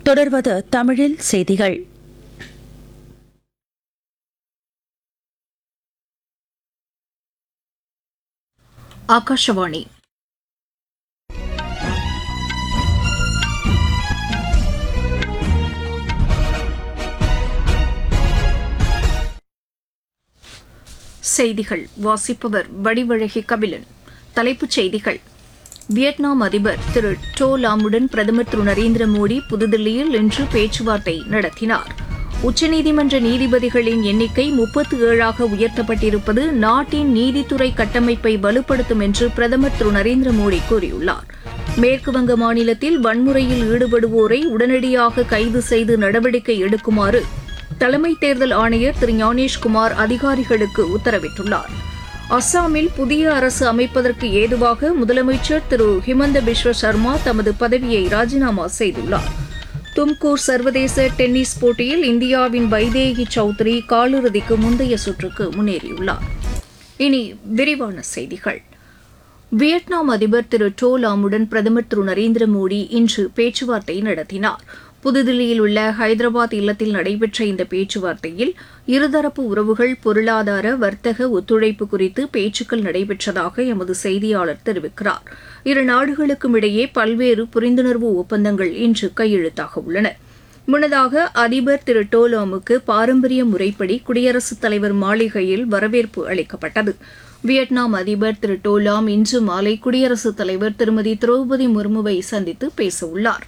தொடர்வது தமிழில் செய்திகள் ಆಕಾಶವಾಣಿ செய்திகள் வாசிப்பவர் வடிவழகி கபிலன் தலைப்புச் செய்திகள் வியட்நாம் அதிபர் திரு டோ லாமுடன் பிரதமர் திரு நரேந்திர மோடி புதுதில்லியில் இன்று பேச்சுவார்த்தை நடத்தினார் உச்சநீதிமன்ற நீதிபதிகளின் எண்ணிக்கை முப்பத்து ஏழாக உயர்த்தப்பட்டிருப்பது நாட்டின் நீதித்துறை கட்டமைப்பை வலுப்படுத்தும் என்று பிரதமர் திரு நரேந்திர மோடி கூறியுள்ளார் மேற்குவங்க மாநிலத்தில் வன்முறையில் ஈடுபடுவோரை உடனடியாக கைது செய்து நடவடிக்கை எடுக்குமாறு தலைமை தேர்தல் ஆணையர் திரு ஞானேஷ்குமார் அதிகாரிகளுக்கு உத்தரவிட்டுள்ளார் அஸ்ஸாமில் புதிய அரசு அமைப்பதற்கு ஏதுவாக முதலமைச்சர் திரு ஹிமந்த பிஸ்வ சர்மா தமது பதவியை ராஜினாமா செய்துள்ளார் தும்கூர் சர்வதேச டென்னிஸ் போட்டியில் இந்தியாவின் வைதேகி சௌத்ரி காலிறுதிக்கு முந்தைய சுற்றுக்கு முன்னேறியுள்ளார் இனி விரிவான செய்திகள் வியட்நாம் அதிபர் திரு டோ லாமுடன் பிரதமர் திரு நரேந்திர மோடி இன்று பேச்சுவார்த்தை நடத்தினார் புதுதில்லியில் உள்ள ஹைதராபாத் இல்லத்தில் நடைபெற்ற இந்த பேச்சுவார்த்தையில் இருதரப்பு உறவுகள் பொருளாதார வர்த்தக ஒத்துழைப்பு குறித்து பேச்சுக்கள் நடைபெற்றதாக எமது செய்தியாளர் தெரிவிக்கிறார் இரு நாடுகளுக்கும் இடையே பல்வேறு புரிந்துணர்வு ஒப்பந்தங்கள் இன்று கையெழுத்தாக உள்ளன முன்னதாக அதிபர் திரு டோலாமுக்கு பாரம்பரிய முறைப்படி குடியரசுத் தலைவர் மாளிகையில் வரவேற்பு அளிக்கப்பட்டது வியட்நாம் அதிபர் திரு டோலாம் இன்று மாலை குடியரசுத் தலைவர் திருமதி திரௌபதி முர்முவை சந்தித்து பேசவுள்ளார்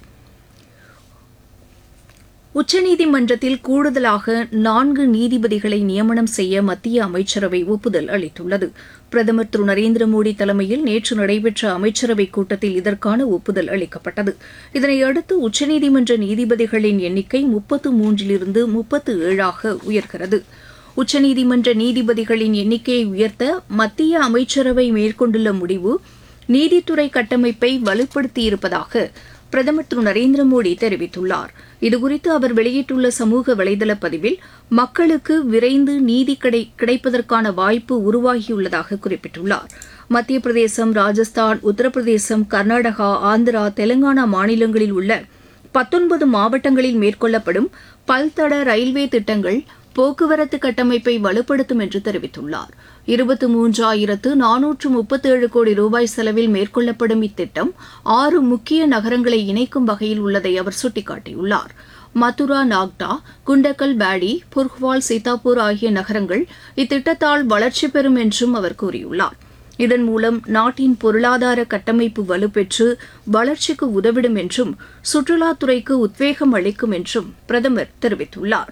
உச்சநீதிமன்றத்தில் கூடுதலாக நான்கு நீதிபதிகளை நியமனம் செய்ய மத்திய அமைச்சரவை ஒப்புதல் அளித்துள்ளது பிரதமர் திரு நரேந்திர மோடி தலைமையில் நேற்று நடைபெற்ற அமைச்சரவைக் கூட்டத்தில் இதற்கான ஒப்புதல் அளிக்கப்பட்டது இதனையடுத்து உச்சநீதிமன்ற நீதிபதிகளின் எண்ணிக்கை முப்பத்து மூன்றிலிருந்து முப்பத்து ஏழாக உயர்கிறது உச்சநீதிமன்ற நீதிபதிகளின் எண்ணிக்கையை உயர்த்த மத்திய அமைச்சரவை மேற்கொண்டுள்ள முடிவு நீதித்துறை கட்டமைப்பை வலுப்படுத்தியிருப்பதாக பிரதமர் திரு நரேந்திர மோடி தெரிவித்துள்ளார் இதுகுறித்து அவர் வெளியிட்டுள்ள சமூக வலைதள பதிவில் மக்களுக்கு விரைந்து நீதி கிடை கிடைப்பதற்கான வாய்ப்பு உருவாகியுள்ளதாக குறிப்பிட்டுள்ளார் மத்திய பிரதேசம் ராஜஸ்தான் உத்தரப்பிரதேசம் கர்நாடகா ஆந்திரா தெலங்கானா மாநிலங்களில் உள்ள பத்தொன்பது மாவட்டங்களில் மேற்கொள்ளப்படும் பல்தட ரயில்வே திட்டங்கள் போக்குவரத்து கட்டமைப்பை வலுப்படுத்தும் என்று தெரிவித்துள்ளார் இருபத்தி மூன்றாயிரத்து நானூற்று முப்பத்தேழு கோடி ரூபாய் செலவில் மேற்கொள்ளப்படும் இத்திட்டம் ஆறு முக்கிய நகரங்களை இணைக்கும் வகையில் உள்ளதை அவர் சுட்டிக்காட்டியுள்ளார் மதுரா நாக்டா குண்டக்கல் பேடி புர்ஹ்வால் சீதாப்பூர் ஆகிய நகரங்கள் இத்திட்டத்தால் வளர்ச்சி பெறும் என்றும் அவர் கூறியுள்ளார் இதன் மூலம் நாட்டின் பொருளாதார கட்டமைப்பு வலுப்பெற்று வளர்ச்சிக்கு உதவிடும் என்றும் சுற்றுலாத்துறைக்கு உத்வேகம் அளிக்கும் என்றும் பிரதமர் தெரிவித்துள்ளார்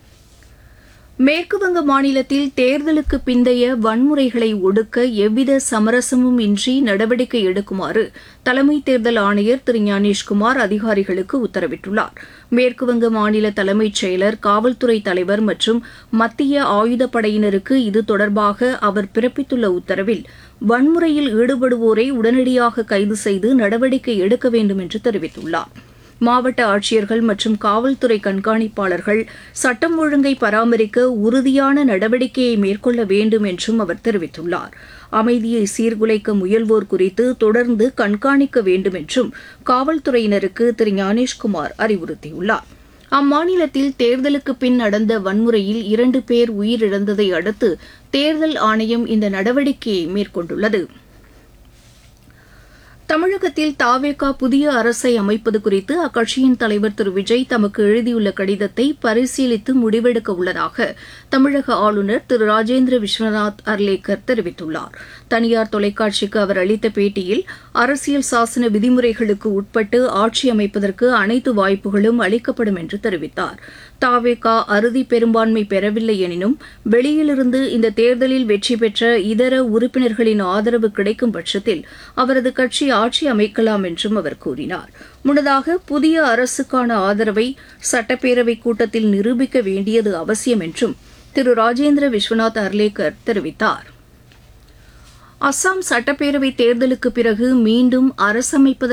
மேற்குவங்க மாநிலத்தில் தேர்தலுக்கு பிந்தைய வன்முறைகளை ஒடுக்க எவ்வித சமரசமும் இன்றி நடவடிக்கை எடுக்குமாறு தலைமை தேர்தல் ஆணையர் திரு ஞானேஷ்குமார் அதிகாரிகளுக்கு உத்தரவிட்டுள்ளார் மேற்குவங்க மாநில தலைமைச் செயலர் காவல்துறை தலைவர் மற்றும் மத்திய ஆயுதப்படையினருக்கு இது தொடர்பாக அவர் பிறப்பித்துள்ள உத்தரவில் வன்முறையில் ஈடுபடுவோரை உடனடியாக கைது செய்து நடவடிக்கை எடுக்க வேண்டும் என்று தெரிவித்துள்ளார் மாவட்ட ஆட்சியர்கள் மற்றும் காவல்துறை கண்காணிப்பாளர்கள் சட்டம் ஒழுங்கை பராமரிக்க உறுதியான நடவடிக்கையை மேற்கொள்ள வேண்டும் என்றும் அவர் தெரிவித்துள்ளார் அமைதியை சீர்குலைக்க முயல்வோர் குறித்து தொடர்ந்து கண்காணிக்க வேண்டும் என்றும் காவல்துறையினருக்கு திரு ஞானேஷ்குமார் அறிவுறுத்தியுள்ளார் அம்மாநிலத்தில் தேர்தலுக்கு பின் நடந்த வன்முறையில் இரண்டு பேர் உயிரிழந்ததை அடுத்து தேர்தல் ஆணையம் இந்த நடவடிக்கையை மேற்கொண்டுள்ளது தமிழகத்தில் தாவேகா புதிய அரசை அமைப்பது குறித்து அக்கட்சியின் தலைவர் திரு விஜய் தமக்கு எழுதியுள்ள கடிதத்தை பரிசீலித்து முடிவெடுக்க உள்ளதாக தமிழக ஆளுநர் திரு ராஜேந்திர விஸ்வநாத் அர்லேக்கர் தெரிவித்துள்ளார் தனியார் தொலைக்காட்சிக்கு அவர் அளித்த பேட்டியில் அரசியல் சாசன விதிமுறைகளுக்கு உட்பட்டு ஆட்சி அமைப்பதற்கு அனைத்து வாய்ப்புகளும் அளிக்கப்படும் என்று தெரிவித்தார் தாவேகா அறுதி பெரும்பான்மை பெறவில்லை எனினும் வெளியிலிருந்து இந்த தேர்தலில் வெற்றி பெற்ற இதர உறுப்பினர்களின் ஆதரவு கிடைக்கும் பட்சத்தில் அவரது கட்சி ஆட்சி அமைக்கலாம் என்றும் அவர் கூறினார் முன்னதாக புதிய அரசுக்கான ஆதரவை சட்டப்பேரவைக் கூட்டத்தில் நிரூபிக்க வேண்டியது அவசியம் என்றும் திரு ராஜேந்திர விஸ்வநாத் அர்லேக்கர் தெரிவித்தார் அஸ்ஸாம் சட்டப்பேரவை தேர்தலுக்கு பிறகு மீண்டும் அரசமைப்பதற்கு